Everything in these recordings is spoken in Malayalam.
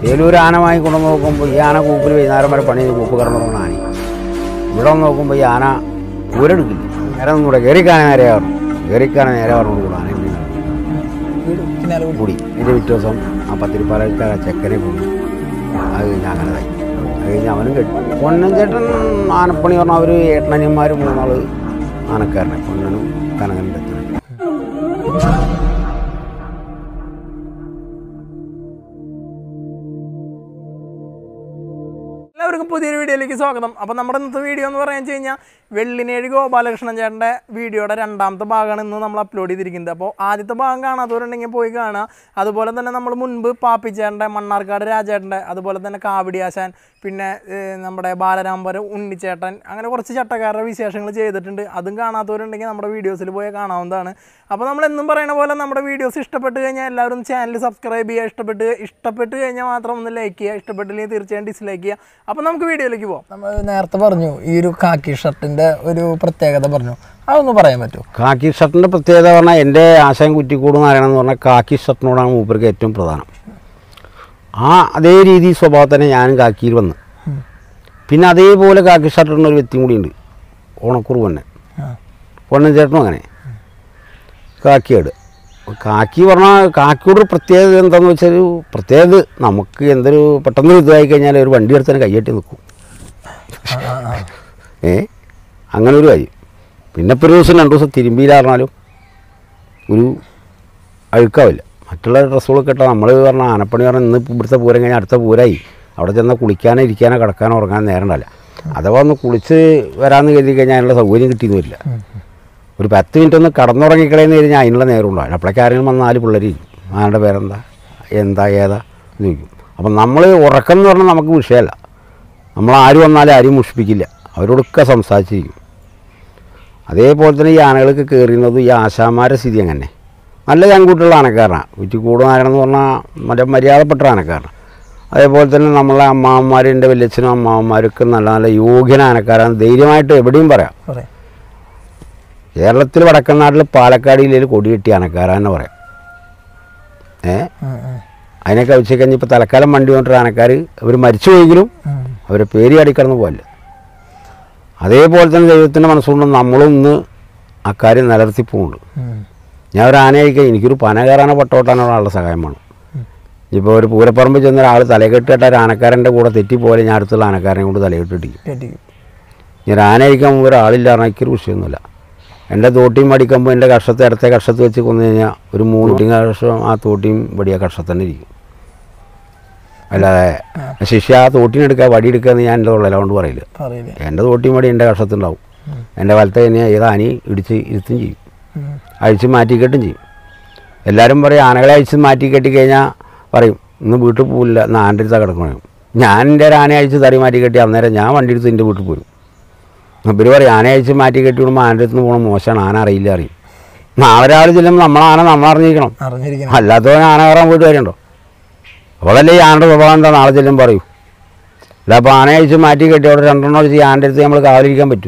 ചേലൂർ ആന വാങ്ങിക്കൊണ്ട് നോക്കുമ്പോൾ ഈ ആന കൂപ്പിൽ വൈകുന്നേരം വരെ പണി ചെയ്ത് കൂപ്പ് കിടന്നു ആന ഇവിടെ വന്ന് നോക്കുമ്പോൾ ഈ ആന ഊരെടുക്കില്ല നേരെ ഒന്നുകൂടെ കയറിക്കാന നേരെ പറഞ്ഞു കയറിക്കാന നേരെ പറഞ്ഞുകൂടെ ആന എന്തിനാ? വീട് പിന്നാലെ വീട് കൂടി എൻ്റെ പിറ്റേ ദിവസം ആ പത്തിരിപ്പാലക്കാര ചെക്കനെ കൂടി അത് കഴിഞ്ഞ് അങ്ങനെതായി അത് കഴിഞ്ഞ് അവനും കെട്ടി പൊന്നൻ ചേട്ടൻ ആനപ്പണി പറഞ്ഞാൽ അവർ ഏട്ടനനിയന്മാർ മൂന്നാള് ആനക്കാരനെ പൊന്നനും കനകൻ്റെ അച്ഛനും എല്ലാവർക്കും പുതിയൊരു വീഡിയോയിലേക്ക് സ്വാഗതം അപ്പോൾ നമ്മുടെ ഇന്നത്തെ വീഡിയോ എന്ന് പറയാൻ വെച്ച് കഴിഞ്ഞാൽ വെള്ളിനേഴ് ഗോപാലകൃഷ്ണൻ ചേട്ടൻ്റെ വീഡിയോയുടെ രണ്ടാമത്തെ ഭാഗമാണ് ഇന്ന് നമ്മൾ അപ്ലോഡ് ചെയ്തിരിക്കുന്നത് അപ്പോൾ ആദ്യത്തെ ഭാഗം കാണാത്തവരുണ്ടെങ്കിൽ പോയി കാണുക അതുപോലെ തന്നെ നമ്മൾ മുൻപ് പാപ്പിച്ചേട്ടൻ്റെ മണ്ണാർക്കാട് രാജേട്ടൻ്റെ അതുപോലെ തന്നെ കാവടിയാശാൻ പിന്നെ ഏഹ്, നമ്മുടെ ബാലരാമ്പരം ഉണ്ണിച്ചേട്ടൻ അങ്ങനെ കുറച്ച് ചട്ടക്കാരുടെ വിശേഷങ്ങൾ ചെയ്തിട്ടുണ്ട് അതും കാണാത്തവരുണ്ടെങ്കിൽ നമ്മുടെ വീഡിയോസിൽ പോയി കാണാവുന്നതാണ് അപ്പോൾ നമ്മൾ എന്നും പറയുന്ന പോലെ നമ്മുടെ വീഡിയോസ് ഇഷ്ടപ്പെട്ട് കഴിഞ്ഞാൽ എല്ലാവരും ചാനൽ സബ്സ്ക്രൈബ് ചെയ്യുക ഇഷ്ടപ്പെട്ട് ഇഷ്ടപ്പെട്ട് കഴിഞ്ഞാൽ മാത്രം ഒന്ന് ലൈക്ക് ചെയ്യുക ഇഷ്ടപ്പെട്ടില്ലെങ്കിൽ തീർച്ചയായും ഡിസ്ലൈക്ക് ചെയ്യുക അപ്പോൾ നമുക്ക് വീഡിയോയിലേക്ക് പോകാം നമ്മൾ നേരത്തെ പറഞ്ഞു ഈ ഒരു കാക്കി ഷർട്ടിൻ്റെ ഒരു പ്രത്യേകത പറഞ്ഞു അതൊന്ന് പറയാൻ പറ്റുമോ കാക്കി ഷർട്ടിൻ്റെ പ്രത്യേകത പറഞ്ഞാൽ എൻ്റെ ആശയം കുറ്റിക്കൂട് നാരായണെന്ന് പറഞ്ഞാൽ കാക്കി ഷർട്ടിനോടാണ് മൂപ്പർക്ക് ഏറ്റവും പ്രധാനം ആ അതേ രീതി സ്വഭാവം തന്നെ ഞാനും കാക്കിയിൽ വന്ന് പിന്നെ അതേപോലെ കാക്കി ഷർട്ടിന് ഒരു വ്യക്തിയും കൂടിയുണ്ട് ഓണക്കുറവ് തന്നെ ആ പൊണ്ണൻ ചേട്ടനും അങ്ങനെ കാക്കിയാട് കാക്കി പറഞ്ഞാൽ കാക്കിയോട് ഒരു പ്രത്യേകത എന്താണെന്ന് വെച്ചാൽ പ്രത്യേകത നമുക്ക് എന്തൊരു പെട്ടെന്ന് ഇതായി കഴിഞ്ഞാൽ ഒരു വണ്ടി എടുത്തന്നെ കയ്യട്ടി നിൽക്കും ആ, ആ, ആ. ഏ അങ്ങനെ ഒരു കാര്യം പിന്നെ ഇപ്പോൾ ഒരു ദിവസം രണ്ട് ദിവസം തിരുമ്പിയിലാറിഞ്ഞാലും ഒരു അഴുക്കാവില്ല മറ്റുള്ള ഡ്രസ്സുകളൊക്കെ ഇട്ടാൽ നമ്മൾ പറഞ്ഞാൽ ആനപ്പണി പറഞ്ഞാൽ ഇന്ന് ഇവിടുത്തെ പൂരം കഴിഞ്ഞാൽ അടുത്ത പൂരായി അവിടെ ചെന്നാൽ കുളിക്കാനോ ഇരിക്കാനോ കിടക്കാനോ ഉറങ്ങാനോ നേരം ഉണ്ടാവില്ല അഥവാ ഒന്ന് കുളിച്ച് വരാമെന്ന് കരുതി കഴിഞ്ഞാൽ അതിനുള്ള സൗകര്യം കിട്ടിയെന്ന് വരില്ല ഒരു പത്ത് മിനിറ്റ് ഒന്ന് കടന്നുറങ്ങിക്കളയെന്ന് കഴിഞ്ഞാൽ അതിനുള്ള നേരം ഉണ്ടാവില്ല അപ്പോഴേക്ക് ആരെങ്കിലും വന്ന് നാല് പിള്ളേർ ഇരിക്കും ആരുടെ പേരെന്താ എന്താ ഏതാ എന്ന് ചോദിക്കും അപ്പം നമ്മൾ ഉറക്കം എന്ന് പറഞ്ഞാൽ നമുക്ക് വിഷയമല്ല നമ്മൾ ആര് വന്നാലും ആരും മുഷിപ്പിക്കില്ല അവരോടൊക്കെ സംസാരിച്ചിരിക്കും അതേപോലെ തന്നെ ഈ ആനകൾക്ക് കയറുന്നത് ഈ ആശാമാരുടെ സ്ഥിതി അങ്ങനെ നല്ല ചങ്കൂട്ടുള്ള ആനക്കാരനാണ് ഉറ്റിക്കൂട് നാരായണെന്ന് പറഞ്ഞാൽ മറ്റേ മര്യാദപ്പെട്ട ആനക്കാരനാണ് അതേപോലെ തന്നെ നമ്മളെ അമ്മാവന്മാരുടെ വല്യച്ഛനും അമ്മാവന്മാരൊക്കെ നല്ല നല്ല യോഗ്യന ആനക്കാരാണ് ധൈര്യമായിട്ട് എവിടെയും പറയാം പറയാം കേരളത്തിൽ വടക്കനാട്ടിൽ പാലക്കാട് ജില്ലയിൽ കൊടി കെട്ടിയ ആനക്കാരാന്ന് പറയാം ഏ ഉം, ഉം, അതിനൊക്കെ വെച്ച് കഴിഞ്ഞ് ഇപ്പോൾ തലക്കാലം വണ്ടി കൊണ്ടിട്ട് ആനക്കാർ അവർ മരിച്ചു പോയെങ്കിലും ഉം. അവരെ പേര് ചാടിക്കടന്ന് പോകല്ല അതേപോലെ തന്നെ ദൈവത്തിൻ്റെ മനസ്സുകൊണ്ട് നമ്മളും ഇന്ന് ആ കാര്യം നിലനിർത്തി പോകുന്നുണ്ട് ഉം. ഞാൻ ഒരു ആനയായിക്കാൻ എനിക്കൊരു പന കയറാനോ പട്ടോട്ടാനോ ആളുടെ സഹായം വേണം ഇപ്പോൾ ഒരു പൂരപ്പറമ്പ് ചെന്ന ഒരാൾ തലകെട്ടിട്ട ഒരു ആനക്കാരൻ്റെ കൂടെ തെറ്റിപ്പോലെ ഞാൻ അടുത്തുള്ള ആനക്കാരനെ കൊണ്ട് തലകെട്ടിട്ടിരിക്കും കേട്ടിരിക്കും. ഞാൻ ആനയിക്കാൻ മുമ്പ് ഒരാളില്ല എനിക്കൊരു വിഷയമൊന്നുമില്ല എൻ്റെ തോട്ടിയും മടിക്കുമ്പോൾ എൻ്റെ കർഷത്തെ അടുത്ത കർഷത്ത് വെച്ച് കൊന്നു കഴിഞ്ഞാൽ ഒരു മൂന്ന് തോട്ടിയും കർഷം ആ തോട്ടിയും വടിയ കർഷത്ത് തന്നെ ഇരിക്കും അല്ലാതെ ശിഷ്യ ആ തോട്ടിനെടുക്കുക വടി എടുക്കുക എന്ന് ഞാൻ എൻ്റെ തൊള്ളല കൊണ്ട് പറയില്ല പറയില്ലേ എൻ്റെ തോട്ടിയും വടി എൻ്റെ കർഷത്തുണ്ടാവും എൻ്റെ വലത്തെ തന്നെ ഏത് ആനി ഇടിച്ച് ഇരുത്തും ചെയ്യും ഉം. അഴിച്ച് മാറ്റിക്കെട്ടും ചെയ്യും എല്ലാവരും പറയും ആനകളെ അഴിച്ച് മാറ്റി കെട്ടി കഴിഞ്ഞാൽ പറയും ഇന്ന് വീട്ടിൽ പോകില്ല ഇന്ന് ആൻ്റെ അടുത്താണ് കിടക്കണം ഞാൻ എൻ്റെ ഒരു ആനയെ അഴിച്ച് തറി മാറ്റി കെട്ടി അന്നേരം ഞാൻ വണ്ടി എടുത്ത് എൻ്റെ വീട്ടിൽ പോരും ഇവർ പറയും ആനയെ അഴിച്ച് മാറ്റി കെട്ടി വിടുമ്പോൾ ആൻ്റെ അടുത്ത് നിന്ന് പോകണം മോശമാണ് ആന അറിയില്ല അറിയും നാളെ രാവിലെ ചെല്ലുമ്പോൾ നമ്മളെ ആന നമ്മൾ അറിഞ്ഞിരിക്കണം അറിഞ്ഞിരിക്കണം അല്ലാത്തവൻ ആന കയറാൻ പോയിട്ട് കാര്യമുണ്ടോ അപ്പോഴല്ലേ ഈ ആനയുടെ സ്വഭാവം എന്താ നാളെ ചെല്ലും പറയൂ അല്ല അപ്പോൾ ആന അഴിച്ച് മാറ്റി കെട്ടി അവിടെ രണ്ടെണ്ണം അടിച്ച് ഈ ആൻ്റെ അടുത്ത് നമ്മൾ കാവലിരിക്കാൻ പറ്റൂ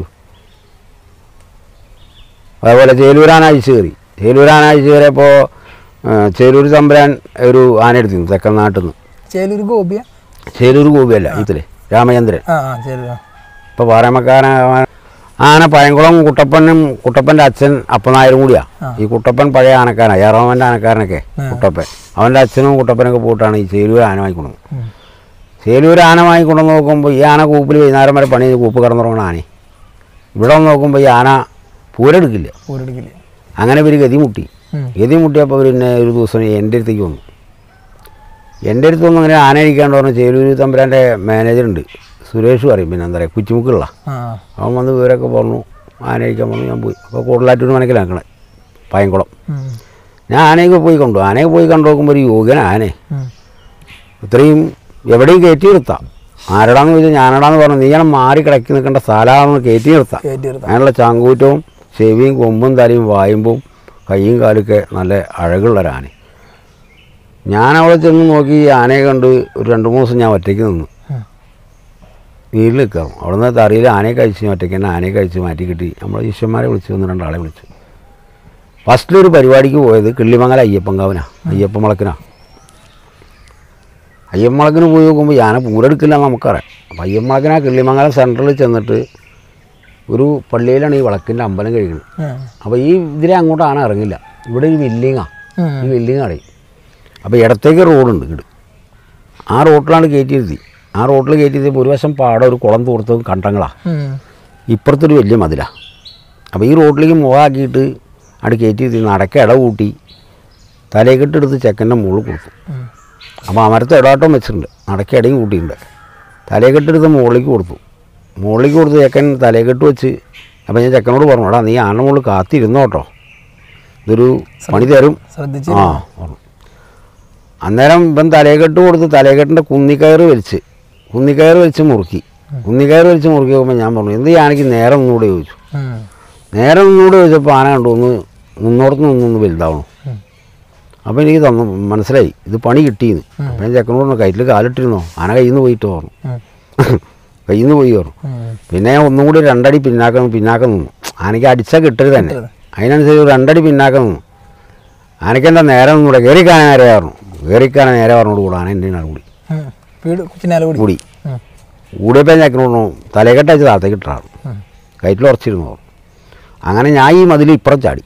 അതേപോലെ ചേലൂരാന അഴിച്ച് കയറി ചേലൂരാന അഴിച്ച് കയറിയപ്പോൾ ചേലൂർ തമ്പുരാൻ ഒരു ആന എടുത്തിരുന്നു തെക്കൻ നാട്ടിൽ നിന്ന് ചേലൂർ ഗോപിയ ചേലൂർ ഗോപിയല്ല ഇതിലെ രാമചന്ദ്രൻ ആ ആ ചേലൂർ ഇപ്പോൾ പാറമക്കാരൻ ആന പയങ്കുളം കുട്ടപ്പനും കുട്ടപ്പൻ്റെ അച്ഛൻ അപ്പനായരും കൂടിയാ ആ. ഈ കുട്ടപ്പൻ പഴയ ആനക്കാരനാണ് ഏറാമൻ്റെ ആനക്കാരനൊക്കെ കുട്ടപ്പൻ അവൻ്റെ അച്ഛനും കുട്ടപ്പനൊക്കെ പോയിട്ടാണ് ഈ ചേലൂർ ആന വാങ്ങിക്കൊണ്ടത് ചേലൂർ ആന വാങ്ങിക്കൊണ്ടു നോക്കുമ്പോൾ ഈ ആന കൂപ്പിൽ വൈകുന്നേരം വരെ പണി ചെയ്ത് കൂപ്പ് കിടന്നുറങ്ങണ ആനയെ ഇവിടെ വന്ന് നോക്കുമ്പോൾ ഈ ആന പൂരെടുക്കില്ല പൂരെടുക്കില്ല അങ്ങനെ ഇവർ ഗതിമുട്ടി ഉം. ഗതിമുട്ടിയപ്പോൾ പിന്നെ ഒരു ദിവസം എൻ്റെ അടുത്തേക്ക് വന്നു എൻ്റെ അടുത്ത് വന്ന് അങ്ങനെ ആന ഇരിക്കാണ്ട് പറഞ്ഞ ചേലൂർ തമ്പുരാൻ്റെ മാനേജറുണ്ട് സുരേഷ് പറയും പിന്നെ എന്താ പറയുക കുറ്റിമുക്കുള്ള ആ അവൻ വന്ന് വിവരമൊക്കെ പറഞ്ഞു ആന ഇരിക്കാൻ പറഞ്ഞു ഞാൻ പോയി അപ്പോൾ കൂടുതലായിട്ടൊരു മനക്കിലാക്കണേ പയങ്കുളം ഉം. ഞാൻ ആനയൊക്കെ പോയി കണ്ടു ആനയൊക്കെ പോയി കണ്ടു നോക്കുമ്പോൾ ഒരു യോഗ്യന ആനേ ഉം. ഇത്രയും എവിടെയും കയറ്റി നിർത്താം ആരടാന്ന് ചോദിച്ചാൽ ഞാനടാന്ന് പറഞ്ഞു നീ ഞാൻ മാറി കിടക്കി നിൽക്കേണ്ട സ്ഥലമാണെന്ന് കയറ്റി നിർത്താം കയറ്റി നിർത്താം അതിനുള്ള ചാങ്കൂറ്റവും ചെവിയും കൊമ്പും തലയും വായുമ്പും കൈയും കാലൊക്കെ നല്ല അഴകുള്ള ഒരു ആന ഞാൻ അവിടെ ചെന്ന് നോക്കി ഈ ആനയെ കണ്ട് ഒരു രണ്ട് മൂന്ന് ദിവസം ഞാൻ ഒറ്റയ്ക്ക് നിന്നു ഉം. വീട്ടിൽ നിൽക്കാം അവിടെ നിന്ന് തറിയിൽ ആനയെ കഴിച്ച് ഞാൻ ഒറ്റയ്ക്ക് തന്നെ ആനയെ കഴിച്ച് മാറ്റി കിട്ടി നമ്മളെ ശിഷ്യന്മാരെ വിളിച്ചു ഒന്ന് രണ്ടാളെ വിളിച്ചു ഫസ്റ്റിലൊരു പരിപാടിക്ക് പോയത് കിള്ളിമംഗല അയ്യപ്പൻകാവനാ അയ്യപ്പൻ മുളക്കിനാ അയ്യമ്മളക്കിന് പോയി നോക്കുമ്പോൾ ഞാന പൂരെടുക്കില്ല എന്ന് നമുക്കറിയാം അപ്പം അയ്യമ്മളക്കിന് ആ കിള്ളിമംഗലം സെൻറ്ററിൽ ചെന്നിട്ട് ഒരു പള്ളിയിലാണ് ഈ വിളക്കിൻ്റെ അമ്പലം കഴിക്കുന്നത് ഉം. അപ്പോൾ ഈ ഇതിലെ അങ്ങോട്ട് ആന ഇറങ്ങില്ല ഇവിടെ ഒരു വില്ലിങ്ങാണ് ഉം. ഈ വില്ലിങ് അടയും അപ്പോൾ ഇടത്തേക്ക് റോഡുണ്ട് ഇങ്ങോട്ട് ആ റോട്ടിലാണ് കയറ്റിയിരുത്തി ആ റോട്ടിൽ കയറ്റിയിരുത്തിയപ്പോൾ ഒരു വശം പാടം ഒരു കുളം തൂർത്തതും കണ്ടങ്ങളാണ് ഉം. ഇപ്പുറത്തൊരു വലിയ മതിലാണ് അപ്പോൾ ഈ റോഡിലേക്ക് മുഖമാക്കിയിട്ട് അവിടെ കയറ്റിയിരുത്തി നടക്ക ഇട കൂട്ടി തലയെക്കെട്ടെടുത്ത് ചെക്കൻ്റെ മുകളിൽ കൊടുത്തു ഉം. അപ്പോൾ അമരത്ത് ഇടാട്ടം വെച്ചിട്ടുണ്ട് നടക്ക ഇടയും കൂട്ടിയിട്ടുണ്ട് തലയെക്കെട്ടെടുത്ത് മുകളിലേക്ക് കൊടുത്തു മുകളിലേക്ക് കൊടുത്ത് ചെക്കൻ തലയെക്കെട്ട് വെച്ച് അപ്പോൾ ഞാൻ ചെക്കനോട് പറഞ്ഞു എടാ നീ ആന മുകളിൽ കാത്തിരുന്നോ കേട്ടോ ഇതൊരു പണി തരും ശ്രദ്ധിച്ച് ആ പറഞ്ഞു അന്നേരം ഇവൻ തലയെക്കെട്ട് കൊടുത്ത് തലയെക്കെട്ടിൻ്റെ കുന്നിക്കയറ് വലിച്ച് കുന്നിക്കയറ് വലിച്ച് മുറുക്കി കുന്നിക്കയറ് വലിച്ച് മുറുക്കി പോകുമ്പോൾ ഞാൻ പറഞ്ഞു എന്ത് ആനയ്ക്ക് നേരെ ഒന്നുകൂടെ ചോദിച്ചു ഉം. നേരെ ഒന്നുകൂടെ ചോദിച്ചപ്പോൾ ആന കണ്ടു ഒന്ന് മുന്നോടത്ത് നിന്നൊന്ന് വലുതാവണം ഉം. അപ്പോൾ എനിക്ക് തന്നു മനസ്സിലായി ഇത് പണി കിട്ടിയെന്ന് അപ്പം ഞാൻ ചെക്കനോട് പറഞ്ഞു കയറ്റിൽ കാലിട്ടിരുന്നോ ആന കയ്യിൽ നിന്ന് പോയിട്ട് പറഞ്ഞു ഉം. കയ്യിൽ നിന്ന് പോയി പറഞ്ഞു ഉം. പിന്നെ ഞാൻ ഒന്നും കൂടി രണ്ടടി പിന്നാക്കം പിന്നാക്കം നിന്നു ആനയ്ക്ക് അടിച്ചാൽ കിട്ടരുത് തന്നെ അതിനനുസരിച്ച് ഒരു രണ്ടടി പിന്നാക്കം നിന്നു ആനയ്ക്ക് എന്താ നേരെ നിന്നൂടെ കയറിക്കാന നേരെ പറഞ്ഞു കയറിക്കാന നേരെ പറഞ്ഞോട് കൂടെ ആന എൻ്റെ കൂടി ഉം. വീട് പിന്നാലെ കൂടി കൂടി ഉം. കൂടിയപ്പോൾ ഞാൻ ചെക്കനോട് പറഞ്ഞു തലയെക്കെട്ടയച്ച് താഴത്തേക്ക് ഇട്ടാണ് ഉം. കയറ്റിൽ ഉറച്ചിരുന്നു പറഞ്ഞു അങ്ങനെ ഞാൻ ഈ മതിൽ ഇപ്പുറം ചാടി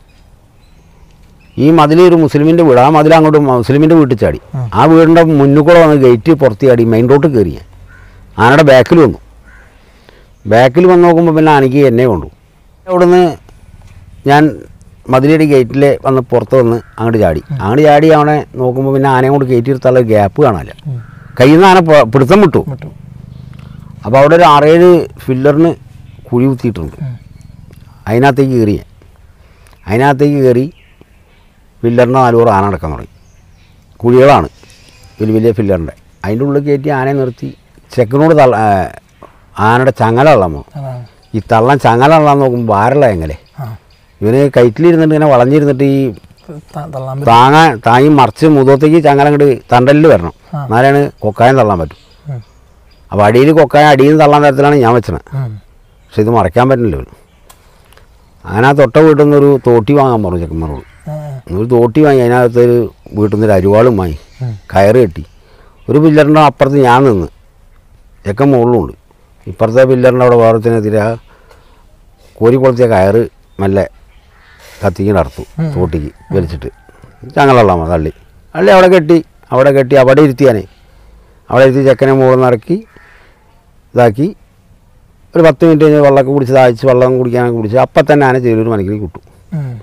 ഈ മതിൽ ഒരു മുസ്ലിമിൻ്റെ വീട് ആ മതിൽ അങ്ങോട്ട് മുസ്ലിമിൻ്റെ വീട്ടിൽ ചാടി ആ വീടിൻ്റെ മുന്നിൽ കൂടെ വന്ന് ഗേറ്റ് പുറത്ത് ചാടി മെയിൻ റോഡ് കയറി ഞാൻ ആനയുടെ ബാക്കിൽ വന്നു ബാക്കിൽ വന്ന് നോക്കുമ്പോൾ പിന്നെ ആനയ്ക്ക് എന്നെ കൊണ്ടു അവിടുന്ന് ഞാൻ മതിലടി ഗേറ്റിൽ വന്ന് പുറത്ത് വന്ന് അങ്ങോട്ട് ചാടി അങ്ങോട്ട് ചാടി അവനെ നോക്കുമ്പോൾ പിന്നെ ആനയെ കൊണ്ട് കയറ്റി നിർത്താനുള്ള ഗ്യാപ്പ് കാണാനില്ല കയ്യിൽ നിന്ന് ആന പ- പിടുത്തം വിട്ടു വിട്ടു അപ്പോൾ അവിടെ ഒരു ആറേഴ് ഫില്ലറിന് കുഴി കുത്തിയിട്ടുണ്ട് അതിനകത്തേക്ക് കയറി ഞാൻ. അതിനകത്തേക്ക് കയറി ഫില്ലറിൻ്റെ നാലൂറ് ആന അടക്കാൻ തുടങ്ങി കുഴികളാണ് വലിയ വലിയ ഫില്ലറിൻ്റെ അതിൻ്റെ ഉള്ളിൽ കയറ്റി ആനയെ നിർത്തി ചെക്കനോട് തള്ള ആ, ആനയുടെ ചങ്ങല തള്ളാൻ പോകും അതാണ് ഈ തള്ളാൻ ചങ്ങല തള്ളാൻ നോക്കുമ്പോൾ ഭാരമുള്ള എങ്ങനെ ആ ഇവന് കയറ്റിലിരുന്നിട്ട് ഇങ്ങനെ വളഞ്ഞിരുന്നിട്ട് ഈ ത- തള്ളാൻ പറ്റും താങ്ങാൻ താങ്ങി മറിച്ച് മുഖത്തേക്ക് ചങ്ങല അങ്ങോട്ട് തണ്ടലിൽ വരണം ആ. എന്നാലാണ് കൊക്കായം തള്ളാൻ പറ്റും ഉം. അപ്പോൾ അടിയിൽ കൊക്കായം അടിയിൽ നിന്ന് തള്ളാൻ തരത്തിലാണ് ഞാൻ വെച്ചത് ഉം. പക്ഷെ ഇത് മറയ്ക്കാൻ പറ്റില്ല ഇവന് അങ്ങനെ ആ തൊട്ട വീട്ടിൽ നിന്ന് ഒരു തോട്ടി വാങ്ങാൻ പറഞ്ഞു ചെക്കന്മാരോട് ആ. ഒരു തോട്ടി വാങ്ങി അതിനകത്ത് ഒരു വീട്ടിൽ നിന്ന് ഒരു അരുവാളും വാങ്ങി ഉം. കയറ് കെട്ടി ഒരു പില്ലറിൻ്റെ അപ്പുറത്ത് ഞാൻ നിന്ന് ചെക്കൻ മുകളിലുണ്ട് ഇപ്പുറത്തെ പില്ലറിൻ്റെ അവിടെ വേറത്തിനെതിരെ ആ കോരി കൊളുത്തിയ കയറ് മെല്ലെ കത്തിക്ക് നടത്തു തോട്ടിക്ക് വലിച്ചിട്ട് ചങ്ങളെല്ലാം തള്ളി തള്ളി അവിടെ കെട്ടി അവിടെ കെട്ടി അവിടെ ഇരുത്തിയാനേ അവിടെ ഇരുത്തി ചെക്കനെ മുകളിൽ നിന്ന് ഇറക്കി ഇതാക്കി ഒരു പത്ത് മിനിറ്റ് കഴിഞ്ഞ് വെള്ളമൊക്കെ കുടിച്ച് ദാഹിച്ച് വെള്ളം കുടിക്കാനൊക്കെ കുടിച്ച് അപ്പം തന്നെ ആന ചെലൂർ മനക്കിൽ കിട്ടും ഉം.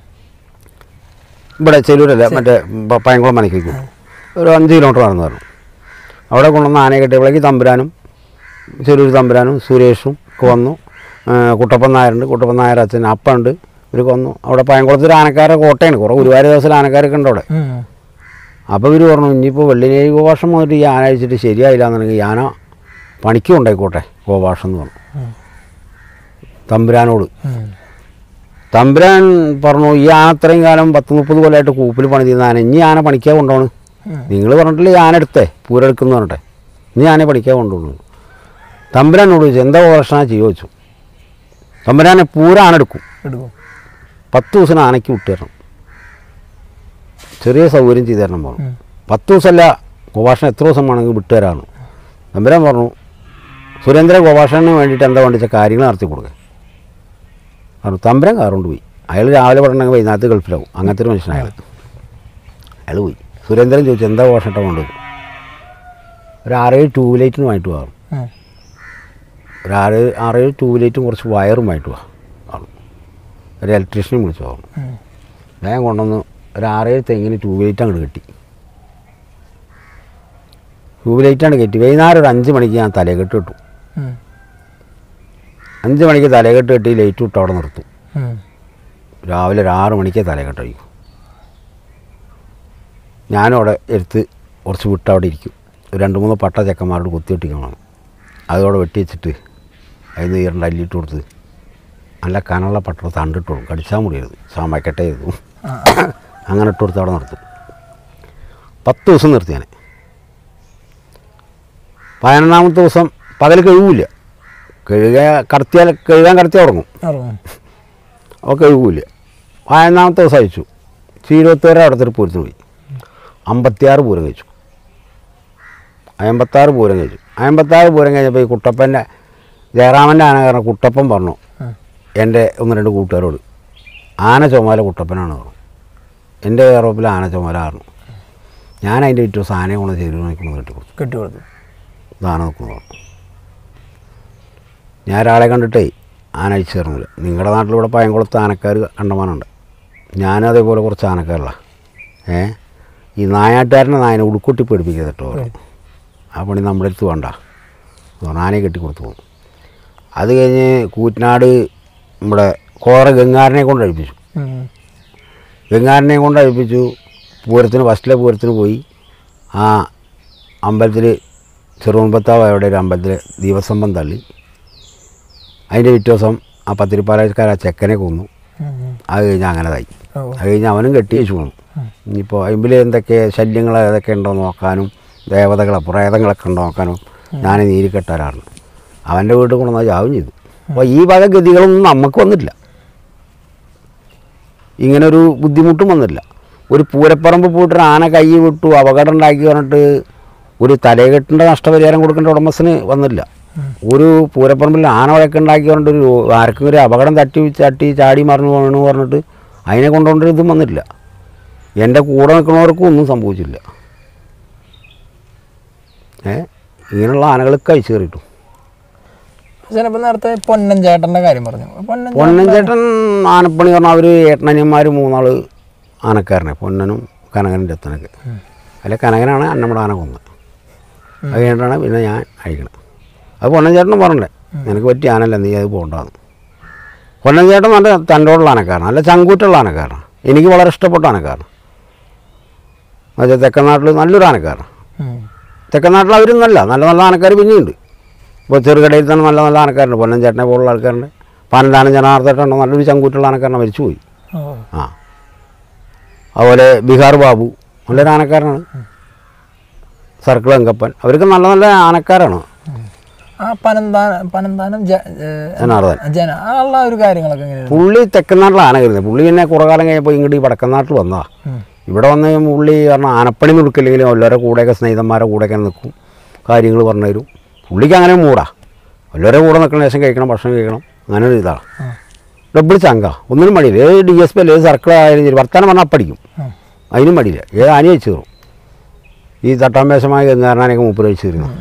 ഇവിടെ ചെലൂരല്ല മറ്റേ പ- പയങ്കുളം മനക്കിൽ കിട്ടും ഒരു അഞ്ച് കിലോമീറ്റർ നടന്നു പറഞ്ഞു അവിടെ കൊണ്ടുവന്ന് ആനയെ കെട്ടിയപ്പോഴേക്ക് തമ്പുരാനും ചെലൂർ തമ്പുരാനും സുരേഷും ഒക്കെ വന്നു ആ, കുട്ടപ്പൻ നായരുണ്ട് കുട്ടപ്പൻ നായർ അച്ഛൻ അപ്പുണ്ട് ഇവരൊക്കെ വന്നു അവിടെ പയങ്കുളത്തൊരു ആനക്കാരുടെ കോട്ടയാണ് കുറേ ഒരുപാട് ദിവസം ആനക്കാരൊക്കെ ഉണ്ട് അവിടെ ഉം. അപ്പോൾ ഇവർ പറഞ്ഞു ഇനിയിപ്പോൾ വെള്ളിനേഴ് ഗോപാഷം വന്നിട്ട് ഈ ആന അഴിച്ചിട്ട് ശരിയായില്ല എന്നുണ്ടെങ്കിൽ ഈ ആന പണിക്കും ഉണ്ടായിക്കോട്ടെ ഗോപാഷം എന്ന് പറഞ്ഞു ഉം. തമ്പുരാനോട് ഉം. തമ്പുരാൻ പറഞ്ഞു ഈ ആന അത്രയും കാലം പത്ത് മുപ്പത് കൊല്ലമായിട്ട് കൂപ്പിൽ പണി ചെയ്യുന്ന ആന ഇനി ആന പണിക്കാൻ കൊണ്ടുപോണ് ഉം. നിങ്ങൾ പറഞ്ഞിട്ടില്ലേ ഈ ആന എടുത്തേ പൂരെടുക്കുന്നു പറഞ്ഞിട്ടെ ഇനി ആന പണിക്കാൻ കൊണ്ടുപോകുന്നു തമ്പുരാനോട് ചോദിച്ചു എന്താ പ്രശ്നം ചെയ്യോ ചോദിച്ചു തമ്പുരാനെ പൂര ആന എടുക്കും എടുക്കും പത്ത് ദിവസം ആനയ്ക്ക് വിട്ടു തരണം ചെറിയ സൗകര്യം ചെയ്തു തരണം പറഞ്ഞു ഉം. പത്ത് ദിവസമല്ല ഗോപാഷൻ എത്ര ദിവസം വേണമെങ്കിൽ വിട്ടു തരാമെന്ന് തമ്പുരാൻ പറഞ്ഞു സുരേന്ദ്ര ഗോപാഷന് വേണ്ടിയിട്ട് എന്താ വേണ്ടിച്ച കാര്യങ്ങൾ നടത്തി കൊടുക്കുക പറഞ്ഞു തമ്പുരാൻ കാറുകൊണ്ട് പോയി അയാൾ രാവിലെ പറഞ്ഞെങ്കിൽ വൈകുന്നേരത്ത് ഗൾഫിലാവും അങ്ങനത്തെ ഒരു മനുഷ്യൻ അയാൾ അയാൾ പോയി സുരേന്ദ്രൻ ചോദിച്ചു എന്താ ഗോപാഷട്ട കൊണ്ടുപോയി ഒരു ആറേഴ് ട്യൂബ് ലൈറ്റിന് വാങ്ങിട്ട് പോകാം ഉം. ഒരു ആറ് ആറേഴ് ട്യൂബ് ലൈറ്റും കുറച്ച് വയറും വാങ്ങിട്ട് പോകാം ഒരു ഇലക്ട്രീഷ്യനെ വിളിച്ചു പോകാം ഉം. വേഗം കൊണ്ടുവന്ന് ഒരു ആറേഴ് തെങ്ങിന് ട്യൂബ് ലൈറ്റ് അങ്ങോട്ട് കെട്ടി ട്യൂബ് ലൈറ്റാണ് കെട്ടി വൈകുന്നേരം ഒരു അഞ്ച് മണിക്ക് ഞാൻ തലകെട്ട് കിട്ടും ഉം. അഞ്ച് മണിക്ക് തലകെട്ട് കെട്ടി ലൈറ്റ് വിട്ട് അവിടെ നിർത്തും ഉം. രാവിലെ ഒരു ആറ് മണിക്ക് തലകെട്ട് അടിക്കും ഞാനും അവിടെ എടുത്ത് കുറച്ച് വിട്ട് അവിടെ ഇരിക്കും ഒരു രണ്ട് മൂന്ന് പട്ട ചെക്കന്മാരോട് കുത്തി വെട്ടിക്കണം അതോടെ വെട്ടി വെച്ചിട്ട് അതിന് ഈരണ്ട് അല്ലിട്ട് കൊടുത്ത് നല്ല കനുള്ള പട്ട തണ്ടിട്ട് കൊടുക്കും കടിച്ചാൽ മുടിയരുത് സാമക്കട്ടെ ചെയ്തു ആ. അങ്ങനെ ഇട്ട് കൊടുത്ത് അവിടെ നിർത്തും പത്ത് ദിവസം നിർത്തി ഞാൻ പതിനൊന്നാമത്തെ ദിവസം പകൽ കഴുകില്ല കഴുക കടത്തിയാൽ കഴുകാൻ കടത്തിയാൽ ഉറങ്ങും അറിവും. അപ്പോൾ കഴുകില്ല പതിനൊന്നാമത്തെ ദിവസം അയച്ചു ഇരുപത്തേഴ് അവിടുത്തെ ഒരു പൂരത്തിന് പോയി അമ്പത്തിയാറ് പൂരം കഴിച്ചു അമ്പത്താറ് പൂരം കഴിച്ചു അമ്പത്താറ് പൂരം കഴിഞ്ഞപ്പോൾ ഈ കുട്ടപ്പൻ്റെ ജയറാമൻ്റെ ആന കാരണം കുട്ടപ്പൻ പറഞ്ഞു ഉം. എൻ്റെ ഒന്ന് രണ്ട് കൂട്ടുകാരോട് ആന ചുമല കുട്ടപ്പനാണ് പറഞ്ഞു എൻ്റെ കയറപ്പിൽ ആന ചുമല പറഞ്ഞു ഞാൻ അതിൻ്റെ വിറ്റു സാധനം കൊണ്ട് ചെയ്തു നോക്കുന്നു കെട്ടി കൊടുത്തു കിട്ടിക്കൊടുത്തു ഇതാണ് നോക്കുന്നു പറഞ്ഞു ഞാൻ ഒരാളെ കണ്ടിട്ടേ ആന അയച്ചു തരുന്നില്ല നിങ്ങളുടെ നാട്ടിലൂടെ പയങ്കുളത്ത് ആനക്കാർ കണ്ടമാനുണ്ട് ഞാനും അതേപോലെ കുറച്ച് ആനക്കാരില്ല ഏ ഈ നായാട്ടുകാരനെ നായനെ ഉടുക്കുട്ടി പേടിപ്പിക്കുക കേട്ടോ ആ പണി നമ്മുടെ അടുത്ത് വേണ്ട എന്ന് പറഞ്ഞ് ആനയെ കെട്ടി കൊടുത്തു പോകും അത് കഴിഞ്ഞ് കൂറ്റനാട് നമ്മുടെ കോറ ഗംഗാരനെ കൊണ്ട് അഴിപ്പിച്ചു ഉം. ഗംഗാരനെ കൊണ്ട് അഴിപ്പിച്ചു പൂരത്തിന് ഫസ്റ്റിലെ പൂരത്തിന് പോയി ആ അമ്പലത്തിൽ ചെറുമുമ്പത്താവ് അവിടെ ഒരു അമ്പലത്തിൽ ദീപസ്തംഭം തള്ളി അതിൻ്റെ പിറ്റേ ദിവസം ആ പത്തിരിപ്പാലക്കാർ ആ ചെക്കനെ കൊന്നു ഉം. ഉം. അത് കഴിഞ്ഞ് അങ്ങനെതായി ഓ അത് കഴിഞ്ഞ് അവനും കെട്ടി വെച്ചു പോന്നു ഇനിയിപ്പോൾ അതിൽ എന്തൊക്കെ ശല്യങ്ങൾ ഏതൊക്കെ ഉണ്ടോ നോക്കാനും ദേവതകളെ പ്രേതങ്ങളൊക്കെ ഉണ്ടോ നോക്കാനും ഞാൻ നീര് കെട്ടാറാണ് അവൻ്റെ വീട്ടിൽ കൊണ്ടുവന്നാൽ ചാവും ചെയ്തു അപ്പോൾ ഈ വക ഗതികളൊന്നും നമുക്ക് വന്നിട്ടില്ല ഇങ്ങനൊരു ബുദ്ധിമുട്ടും വന്നില്ല ഒരു പൂരപ്പറമ്പ് പോയിട്ട് ആന കൈ വിട്ടു അപകടം ഉണ്ടാക്കി പറഞ്ഞിട്ട് ഒരു തലകെട്ടിൻ്റെ നഷ്ടപരിഹാരം കൊടുക്കേണ്ട ഉടമസ്ഥന് വന്നില്ല ഒരു പൂരപ്പറമ്പിൽ ആന വഴക്കുണ്ടാക്കി പറഞ്ഞിട്ട് ഒരു ആർക്കും ഒരു അപകടം തട്ടി തട്ടി ചാടി മറിഞ്ഞു വീണു പറഞ്ഞിട്ട് അതിനെ കൊണ്ടുകൊണ്ടൊരു ഇതും വന്നിട്ടില്ല എൻ്റെ കൂടെ നിൽക്കുന്നവർക്കും ഒന്നും സംഭവിച്ചില്ല ഏ ഇങ്ങനെയുള്ള ആനകൾ കഴിച്ചു കയറിയിട്ടു ചിലപ്പോൾ നേരത്തെ പൊന്നൻ ചേട്ടൻ്റെ കാര്യം പറഞ്ഞു പൊന്നൻ പൊന്നൻ ചേട്ടൻ ആനപ്പണി പറഞ്ഞാൽ അവർ ഏട്ടനനിയന്മാർ മൂന്നാൾ ആനക്കാരനെ പൊന്നനും കനകനും രത്തനൊക്കെ അല്ല കനകനാണ് അന്നമ്മടെ ആന കൊന്നത് അത് കഴിഞ്ഞിട്ടാണ് പിന്നെ ഞാൻ അയക്കണത് അത് പൊന്നൻ ചേട്ടനും പറഞ്ഞേ നിനക്ക് പറ്റിയ ആനല്ല നീ അത് പോകണ്ടെന്ന് പൊന്നൻ ചേട്ടൻ നല്ല തൻ്റെയുള്ള ആനക്കാരൻ നല്ല ചങ്കൂറ്റുള്ള ആനക്കാരനാണ് എനിക്ക് വളരെ ഇഷ്ടപ്പെട്ട ആനക്കാരൻ എന്നുവെച്ചാൽ തെക്കൻ നാട്ടിൽ നല്ലൊരു ആനക്കാരൻ ഉം. തെക്കൻ നാട്ടിൽ അവരും നല്ല നല്ല നല്ല ആനക്കാർ പിന്നെയുണ്ട് ഇപ്പോൾ ചെറുകടയിൽ തന്നെ നല്ല നല്ല ആനക്കാരുണ്ട് പൊന്നൻ ചേട്ടനെ പോലുള്ള ആൾക്കാരുണ്ട് പനന്താനം ജനാർദ്ദട്ടുണ്ട് നല്ലൊരു ചങ്കൂറ്റുള്ള ആനക്കാരനെ മരിച്ചുപോയി ഓ ആ അതുപോലെ ബീഹാർ ബാബു നല്ലൊരു ആനക്കാരനാണ് സർക്കിൾ അങ്കപ്പൻ അവർക്ക് നല്ല നല്ല ആനക്കാരാണ് ആ പനന്താനം പനന്താനം ജ- ഏഹ് ജനാർദ്ദൻ ജന ആ ഉള്ള ഒരു കാര്യങ്ങളൊക്കെ എങ്ങനെയാണ് പുള്ളി തെക്കൻ നാട്ടിൽ ആന കയറുന്നത് പുള്ളി പിന്നെ കുറേ കാലം കഴിഞ്ഞപ്പോൾ ഇങ്ങോട്ട് ഈ വടക്കൻ നാട്ടിൽ വന്നതാ ഇവിടെ വന്ന് പുള്ളി കാരണം ആനപ്പണി കൊടുക്കില്ലെങ്കിലും എല്ലാവരുടെ കൂടെയൊക്കെ സ്നേഹിതന്മാരുടെ കൂടെയൊക്കെ നിൽക്കും കാര്യങ്ങൾ പറഞ്ഞു തരും പുള്ളിക്ക് അങ്ങനെ മൂടാ എല്ലാവരുടെ കൂടെ നിൽക്കുന്ന ശേഷം കഴിക്കണം ഭക്ഷണം കഴിക്കണം അങ്ങനെ ഒരു ഇതാണ് ഡബിൾ ചങ്ക ഒന്നിനും മടിയില്ല ഏത് ഡി എസ് പി അല്ല ഏത് സർക്കിൾ ആയാലും ശരി വർത്താനം പറഞ്ഞാൽ പഠിക്കും അതിനും മടിയില്ല ഏത് ആന അയച്ചു കയറും ഈ തട്ടാമ്പേശമായ ഗംഗാരനാനൊക്കെ മൂപ്പര് അയച്ചു കയറുന്നു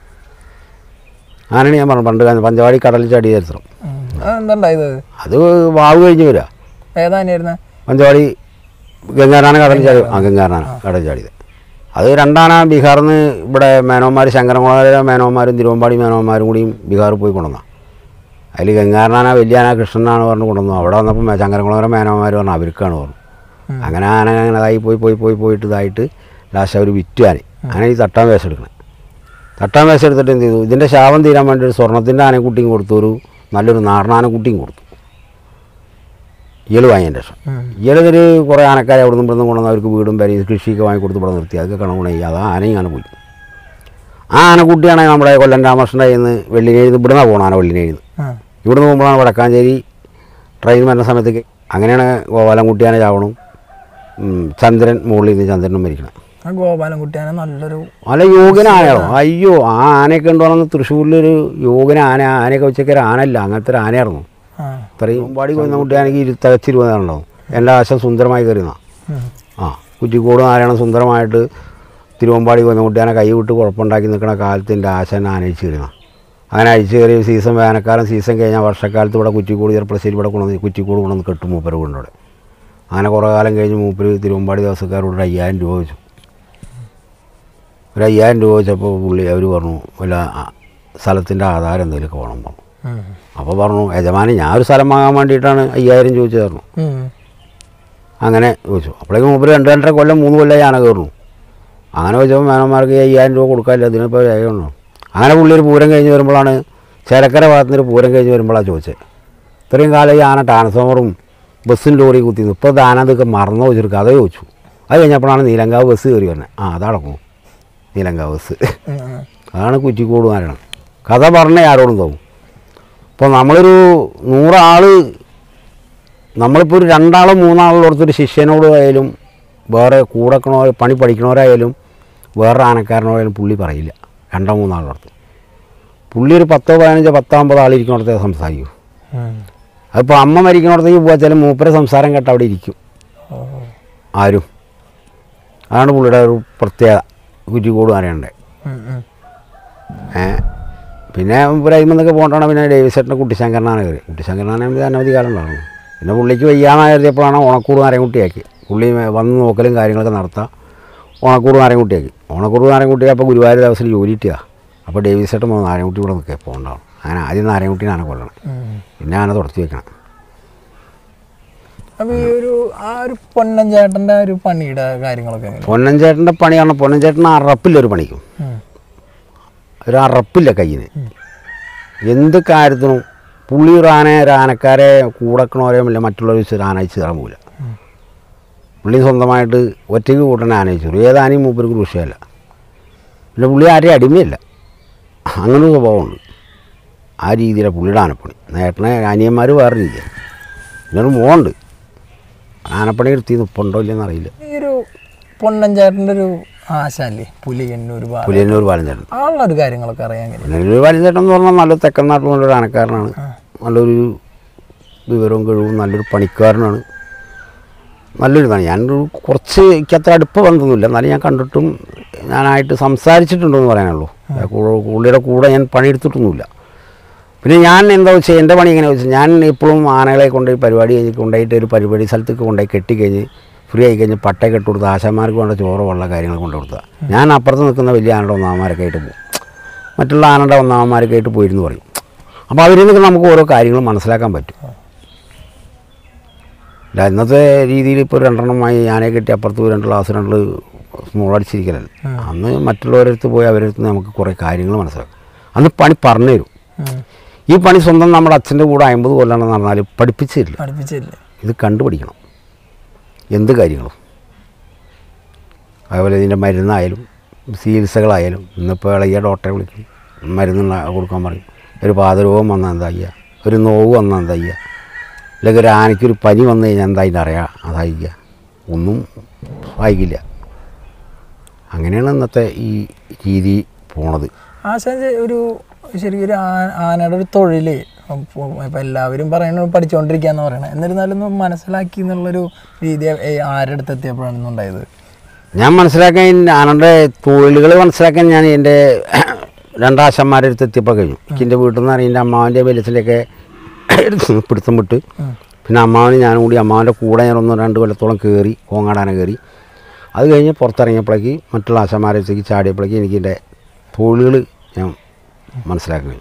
ആനയാണ് ഞാൻ പറഞ്ഞു പണ്ട് കാലത്ത് പഞ്ചവാടി കടലിൽ ചാടിയ ചരിത്രം എന്തുണ്ടായത് അത് വാവ് കഴിഞ്ഞ് വരിക ഏതാനായിരുന്ന പഞ്ചവാടി ഗംഗാനാന കടലിൽ ചാടി ആ ഗംഗാനാന കടലിൽ ചാടിയത് അത് രണ്ടാന ബീഹാറിൽ നിന്ന് ഇവിടെ മേനോന്മാർ ശങ്കരമുളകര മേനോന്മാരും തിരുവമ്പാടി മേനോന്മാരും കൂടിയും ബീഹാറിൽ പോയി കൊണ്ടുവന്ന അതിൽ ഗംഗാരനാന വലിയ ആന കൃഷ്ണനാണ് പറഞ്ഞു കൊണ്ടുവന്നു അവിടെ വന്നപ്പോൾ മേ- ശങ്കരമുളകര മേനോന്മാർ പറഞ്ഞു അവർക്കാണ് പറഞ്ഞു അങ്ങനെ ആന അങ്ങനെ ഇതായി പോയി പോയി പോയി പോയിട്ട് ഇതായിട്ട് ലാസ്റ്റ് അവർ വിറ്റു ആന ആന ഈ തട്ടാൻ വേഷം എടുക്കണേ തട്ടാൻ വേഷം എടുത്തിട്ട് എന്ത് ചെയ്തു ഇതിൻ്റെ ശാപം തീരാൻ വേണ്ടി ഒരു സ്വർണ്ണത്തിൻ്റെ ആനക്കുട്ടിയും കൊടുത്തു ഒരു നല്ലൊരു നാടനാനക്കുട്ടിയും കൊടുത്തു ഇയാൾ വാങ്ങിയതിൻ്റെ ശേഷം ഇയാളൊരു കുറേ ആനക്കാരെ അവിടെ നിന്ന് ഇവിടെ നിന്ന് കൊണ്ടുവന്ന് അവർക്ക് വീടും പേരും കൃഷിയൊക്കെ വാങ്ങി കൊടുത്ത് ഇവിടെ നിർത്തി അതൊക്കെ കണക്കുണ അത് ആനയും ആന പോയി ആ ആനക്കുട്ടിയാണ് നമ്മുടെ കൊല്ലം രാമകൃഷ്ണൻ്റെ കയ്യിൽ നിന്ന് വെള്ളിനേഴ് ഇവിടെ നിന്നാണ് പോകണം ആന വെള്ളിനേഴ് ഇവിടുന്ന് പോകുമ്പോഴാണ് വടക്കാഞ്ചേരി ട്രെയിൻ വരുന്ന സമയത്തേക്ക് അങ്ങനെയാണ് ഗോപാലൻകുട്ടിയാനെ ചാവണം ഉം, ചന്ദ്രൻ മുകളിൽ നിന്ന് ചന്ദ്രനും മരിക്കണം ആ ഗോപാലൻകുട്ടിയാനെ നല്ലൊരു അല്ല യോഗന ആനയാണോ അയ്യോ ആ ആനയൊക്കെ ഉണ്ടോന്ന് തൃശ്ശൂരിലൊരു യോഗന ആന ആനയൊക്കെ വെച്ചൊക്കെ ഒരു ആനല്ല അങ്ങനത്തെ ഒരു ആനയായിരുന്നു ആ ഇത്രയും പാടി പോയി കുട്ടിയാണെങ്കിൽ ഇരുത്തച്ചിരുപതാണുണ്ടാവും എല്ലാ ആശം സുന്ദരമായി കയറിയുന്ന ഉം. ആ കുറ്റിക്കോട് നാരായണ സുന്ദരമായിട്ട് തിരുവമ്പാടി കൊന്നകുട്ടിയാനെ കൈ വിട്ട് കുഴപ്പമുണ്ടാക്കി നിൽക്കുന്ന കാലത്ത് എൻ്റെ ആശാൻ ആനയിച്ച് കയറിയുന്ന അങ്ങനെ അയച്ചു കയറി സീസൺ വേനൽക്കാലം സീസൺ കഴിഞ്ഞാൽ വർഷക്കാലത്ത് ഇവിടെ കുറ്റിക്കോട് ചെറുപ്പശ്ശേരി ഇവിടെ കൊണ്ടുവന്ന് കുറ്റിക്കോട് കൊണ്ടുവന്ന് കെട്ടും മൂപ്പര് കൊണ്ടവിടെ അങ്ങനെ കുറേ കാലം കഴിഞ്ഞ് മൂപ്പര് തിരുവമ്പാടി ദിവസക്കാരോട് ഒരു അയ്യായിരം രൂപ വെച്ചു ഒരു അയ്യായിരം രൂപ വെച്ചപ്പോൾ പുള്ളി അവർ പറഞ്ഞു വല്ല ആ, സ്ഥലത്തിൻ്റെ ആധാരം എന്തെങ്കിലുമൊക്കെ വേണം പറഞ്ഞു ഉം. അപ്പോൾ പറഞ്ഞു യജമാനി ഞാൻ ഒരു സ്ഥലം വാങ്ങാൻ വേണ്ടിയിട്ടാണ് അയ്യായിരം ചോദിച്ചു തരണം ഉം. അങ്ങനെ ചോദിച്ചു അപ്പോഴേക്കും മൂപ്പര് രണ്ട് രണ്ടര കൊല്ലം മൂന്ന് കൊല്ലം ആന കയറുന്നു അങ്ങനെ വെച്ചപ്പോൾ മേനന്മാർക്ക് ഈ അയ്യായിരം രൂപ കൊടുക്കാനില്ല ഇതിനിപ്പോൾ രേഖയുണ്ടോ അങ്ങനെ പുള്ളി ഒരു പൂരം കഴിഞ്ഞ് വരുമ്പോഴാണ് ചേലക്കര ഭാഗത്തുനിന്ന് ഒരു പൂരം കഴിഞ്ഞ് വരുമ്പോഴാണ് ചോദിച്ചത് ഇത്രയും കാലം ഈ ആന ട്രാൻസ്ഫോമറും ബസ്സും ലോറി കുത്തിയിരുന്നു ഇപ്പോൾ ഇത് ആന ഇതൊക്കെ മറന്നു വെച്ചിട്ട് കഥ ചോദിച്ചു അത് കഴിഞ്ഞപ്പോഴാണ് നീലങ്കാവ് ബസ് കയറി വരുന്നത് ആ അതടക്കും നീലങ്കാവ് ബസ് ഉം. ഉം. അതാണ് കുറ്റിക്കോട് നാരായണം കഥ പറഞ്ഞ ആരോടും തോന്നും ഇപ്പോൾ നമ്മളൊരു നൂറാൾ നമ്മളിപ്പോൾ ഒരു രണ്ടാളോ മൂന്നാളോ അടുത്തൊരു ശിഷ്യനോട് ആയാലും വേറെ കൂടക്കണോ പണി പഠിക്കണവരായാലും വേറെ ആനക്കാരനോടായാലും പുള്ളി പറയില്ല രണ്ടോ മൂന്നാളുടെ അടുത്ത് പുള്ളി ഒരു പത്തോ പതിനഞ്ചോ പത്താമ്പതോ ആളിരിക്കുന്നിടത്തേ സംസാരിക്കൂ ഉം. അതിപ്പോൾ അമ്മ മരിക്കുന്നിടത്തേക്ക് പോകാൻ ചില മൂപ്പരെ സംസാരം കേട്ട് അവിടെ ഇരിക്കും ഓ. ആരും അതാണ് പുള്ളിയുടെ ഒരു പ്രത്യേകത കുറ്റിക്കോട് അറിയണ്ടേ ഉം, ഉം. ഏ പിന്നെ ഇബ്രാഹിമെന്നൊക്കെ പോകണ്ടാണ് പിന്നെ ഡേവിസേട്ടൻ്റെ കുട്ടിശങ്കരനാണ് കയറി കുട്ടിശങ്കരനാണ് നമുക്ക് അനവധി കാലം ഉണ്ടായിരുന്നു പിന്നെ പുള്ളിക്ക് വയ്യാന്ന് കരുതിയപ്പോഴാണ് ഓണക്കൂട് നാരൻകുട്ടിയാക്കി പുള്ളി വന്ന് നോക്കലും കാര്യങ്ങളൊക്കെ നടത്താം ഓണക്കൂട് നാരൻകുട്ടിയാക്കി ഓണക്കൂട് നാരൻകുട്ടി അപ്പോൾ ഗുരുവായൂർ ദിവസം ജോലി കിട്ടിയതാ അപ്പോൾ ഡേവിസേട്ടൻ പോകുന്നു നാരൻകുട്ടി ഇവിടെ നിൽക്കുക പോകണ്ടാവും അങ്ങനെ ആദ്യം നാരൻകുട്ടീനെ ആന കൊല്ലണം ഉം. പിന്നെ ആന തുടച്ചു വെക്കണം അപ്പൊ ഈ ഒരു ആ ഒരു പൊന്നൻ ചേട്ടന്റെ ഒരു പണിയുടെ കാര്യങ്ങളൊക്കെ എങ്ങനെ പൊന്നഞ്ചേട്ടൻ്റെ പണിയാണ് പൊന്നഞ്ചേട്ടൻ അറപ്പില്ല ഒരു പണിക്കും ഉം. ഒരു അറപ്പില്ല കയ്യിന് എന്ത് കാര്യത്തിനും പുള്ളി ഒരു ആന ഒരു ആനക്കാരെ കൂടക്കണോരെയുമില്ല മറ്റുള്ളവർ വെച്ച് ഒരു ആന അയച്ചു തരാൻ പോകില്ല പുള്ളി സ്വന്തമായിട്ട് ഒറ്റയ്ക്ക് കൂട്ടണ ആന അയച്ചു ഏത് ആനയും മൂപ്പർക്ക് ഒരു വിഷയമല്ല പിന്നെ പുള്ളി ആരെയും അടിമയല്ല അങ്ങനെ ഒരു സ്വഭാവമുണ്ട് ആ രീതിയിലാണ് പുള്ളിയുടെ ആനപ്പണി നേട്ടനെ അനിയന്മാർ വേറെ രീതിയാണ് പിന്നെ ഒരു മോണ്ട് ആനപ്പണി എടുത്തി നിപ്പുണ്ടോ ഇല്ലെന്ന് അറിയില്ല ഈ ഒരു പൊന്നൻ ചേട്ടന്റെ ഒരു ആശാല്ലേ പുലിയന്നൂർ ഭാഗം പുലിയന്നൂർ ബാലഞ്ചേട്ടൻ ആളുള്ള ഒരു കാര്യങ്ങളൊക്കെ അറിയാൻ കഴിയും പുലിയന്നൂർ ബാലഞ്ചേട്ടൻ എന്ന് പറഞ്ഞാൽ നല്ലൊരു തെക്കൻ നാട്ടിൽ നല്ലൊരു ആനക്കാരനാണ് നല്ലൊരു വിവരവും കഴിവും നല്ലൊരു പണിക്കാരനാണ് നല്ലൊരു ഇതാണ് ഞാനൊരു കുറച്ച് എനിക്ക് അത്ര അടുപ്പ ബന്ധമൊന്നുമില്ല എന്നാലും ഞാൻ കണ്ടിട്ടും ഞാനായിട്ട് സംസാരിച്ചിട്ടുണ്ടെന്ന് പറയാനുള്ളൂ കൂ- പുള്ളിയുടെ കൂടെ ഞാൻ പണിയെടുത്തിട്ടൊന്നുമില്ല പിന്നെ ഞാൻ എന്താ വെച്ചാൽ എൻ്റെ പണി എങ്ങനെയാ വെച്ചാൽ ഞാൻ എപ്പോഴും ആനകളെ കൊണ്ടുപോയി പരിപാടി കഴിഞ്ഞ് കൊണ്ടുപോയിട്ട് ഒരു പരിപാടി സ്ഥലത്തേക്ക് കൊണ്ടുപോയി കെട്ടിക്കഴിഞ്ഞ് ഫ്രീ ആയി കഴിഞ്ഞ് പട്ടയൊക്കെ ഇട്ട് കൊടുത്ത് ആശാന്മാർക്ക് വേണ്ട ചോറ് വെള്ള കാര്യങ്ങൾ കൊണ്ടു കൊടുത്താൽ ഞാൻ അപ്പുറത്ത് നിൽക്കുന്ന വലിയ ആനയുടെ ഒന്നാമന്മാരൊക്കെ ആയിട്ട് പോകും മറ്റുള്ള ആനയുടെ ഒന്നാമന്മാരൊക്കെ ആയിട്ട് പോയിരുന്നു പറയും അപ്പോൾ അവരിൽ നിന്നൊക്കെ നമുക്ക് ഓരോ കാര്യങ്ങൾ മനസ്സിലാക്കാൻ പറ്റും ഇല്ല ഇന്നത്തെ രീതിയിൽ ഇപ്പോൾ രണ്ടെണ്ണമായി ആനയെ കെട്ടി അപ്പുറത്ത് പോയി രണ്ട് ക്ലാസ് രണ്ട് സ്മോൾ അടിച്ചിരിക്കലല്ല അന്ന് മറ്റുള്ളവരടുത്ത് പോയി അവരടുത്ത് നമുക്ക് കുറേ കാര്യങ്ങൾ മനസ്സിലാക്കും അന്ന് പണി പറഞ്ഞു തരും ഉം. ഈ പണി സ്വന്തം നമ്മുടെ അച്ഛൻ്റെ കൂടെ അമ്പത് കൊല്ലം നടന്നാൽ പഠിപ്പിച്ചില്ല പഠിപ്പിച്ചില്ലേ ഇത് കണ്ടുപഠിക്കണം എന്ത് കാര്യങ്ങളും അതുപോലെ ഇതിൻ്റെ മരുന്നായാലും ചികിത്സകളായാലും ഇന്നിപ്പോൾ ഇളകിയ ഡോക്ടറെ വിളിക്കും മരുന്ന് ഉണ്ടാ- കൊടുക്കാൻ പറയും ഒരു പാതരോഗം വന്നാൽ എന്താ ചെയ്യുക ഒരു നോവ് വന്നാൽ എന്താ ചെയ്യുക അല്ലെങ്കിൽ ഒരു ആനയ്ക്കൊരു പനി വന്നു കഴിഞ്ഞാൽ എന്താ അതിൻ്റെ അറിയാം അതായിക്കുക ഒന്നും സഹായിക്കില്ല അങ്ങനെയാണ് ഇന്നത്തെ ഈ രീതി പോണത് ആശാൻ ചെ- ഒരു ശരിക്കും ഒരു ആ- ആനയുടെ ഒരു തൊഴില് ഇപ്പൊ ഇപ്പൊ എല്ലാവരും പറയണ പഠിച്ചുകൊണ്ടിരിക്കാന്ന് പറയണത് എന്നിരുന്നാലും ഒന്ന് മനസ്സിലാക്കി എന്നുള്ളൊരു രീതി ഏ- ആരുടെ അടുത്ത് എത്തിയപ്പോഴാണ് ഇന്ന് ഉണ്ടായത് ഞാൻ മനസ്സിലാക്കാൻ ആനയുടെ തൊഴിലുകൾ മനസ്സിലാക്കാൻ ഞാൻ എൻ്റെ രണ്ടാശന്മാരെ അടുത്ത് എത്തിയപ്പോൾ കഴിഞ്ഞു എനിക്ക് എൻ്റെ വീട്ടിൽ നിന്ന് എൻ്റെ അമ്മാവൻ്റെ വലിയച്ഛൻ്റെയൊക്കെ പിടുത്തം വിട്ട് പിന്നെ അമ്മാവന് ഞാനും കൂടി അമ്മാവൻ്റെ കൂടെ ഞാൻ ഒന്ന് രണ്ട് കൊല്ലത്തോളം കയറി കോങ്ങാടാന കയറി അത് കഴിഞ്ഞ് പുറത്തിറങ്ങിയപ്പോഴേക്ക് മറ്റുള്ള ആശന്മാരെ അടുത്തേക്ക് ചാടിയപ്പോഴേക്ക് എനിക്ക് എൻ്റെ തൊഴിലുകൾ ഞാൻ മനസ്സിലാക്കി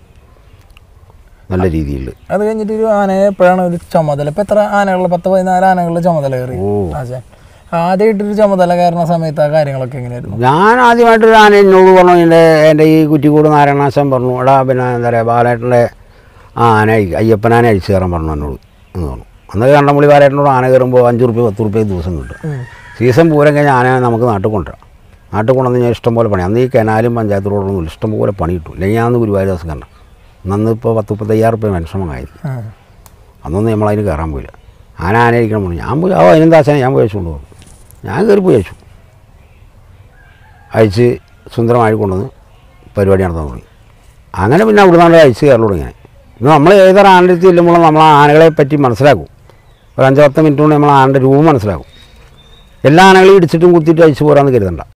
നല്ല രീതിയിൽ അത് കഴിഞ്ഞിട്ട് ഒരു ആനയെ എപ്പോഴാണ് ഒരു ചുമതല ഇപ്പൊ എത്ര ആനകൾ പത്ത് പതിനാല് ആനകളുടെ ചുമതല കയറി ഓ. ആശാൻ ആദ്യമായിട്ടൊരു ചുമതല കയറുന്ന സമയത്ത് ആ കാര്യങ്ങളൊക്കെ എങ്ങനെയായിരുന്നു ഞാൻ ആദ്യമായിട്ടൊരു ആന എന്നോട് പറഞ്ഞു എൻ്റെ എൻ്റെ ഈ കുറ്റിക്കൂട് നാരായണാശൻ പറഞ്ഞു എടാ പിന്നെ എന്താ പറയുക ബാലേട്ടൻ്റെ ആ ആന അഴി- അയ്യപ്പനാനെ അഴിച്ചു കയറാൻ പറഞ്ഞു എന്നോട് എന്ന് പറഞ്ഞു അന്നൊക്കെ കണ്ടമ്പളി ബാലേട്ടനോട് ആന കയറുമ്പോൾ അഞ്ച് റുപ്യ പത്ത് റുപ്യ ദിവസം കിട്ടും ഉം. സീസൺ പൂരം കഴിഞ്ഞാൽ ആന നമുക്ക് നാട്ടിൽ കൊണ്ടുവരാം നാട്ടിൽ കൊണ്ടുവന്ന് ഞാൻ ഇഷ്ടംപോലെ പണി അന്ന് ഈ കനാലും പഞ്ചായത്ത് റോഡൊന്നും ഇല്ല ഇഷ്ടംപോലെ പണി കിട്ടും അല്ലെങ്കിൽ ഞാൻ അന്ന് ഗുരുവായൂർ ദിവസം കണ്ട അന്ന് ഇപ്പോൾ പത്ത് മുപ്പത്തയ്യായിരം റുപ്യ പെൻഷനായിരിക്കും ഉം. അന്നൊന്നും നമ്മളതിന് കയറാൻ പോയില്ല ആന ആന ഇരിക്കണം പറഞ്ഞു ഞാൻ പോയി ഓ അതിനെന്താ അച്ഛനെ ഞാൻ പോയി വെച്ചുകൊണ്ട് പോകും ഞാൻ കയറി പോയി വെച്ചു അയച്ച് സുന്ദരമായി കൊണ്ടുവന്ന് പരിപാടി നടത്താൻ തുടങ്ങി അങ്ങനെ പിന്നെ അവിടെ നിന്നാണ് അയച്ച് കയറി തുടങ്ങി ഇന്ന് നമ്മൾ ഏതൊരു ആനയുടെ അടുത്ത് ചെല്ലുമ്പോഴും നമ്മൾ ആ ആനകളെ പറ്റി മനസ്സിലാക്കും ഒരു അഞ്ചോ പത്ത് മിനിറ്റ് കൊണ്ട് നമ്മൾ ആനയുടെ രൂപം മനസ്സിലാക്കും എല്ലാ ആനകളെയും ഇടിച്ചിട്ടും കുത്തിയിട്ടും അയച്ചു പോരാന്ന് കരുതണ്ട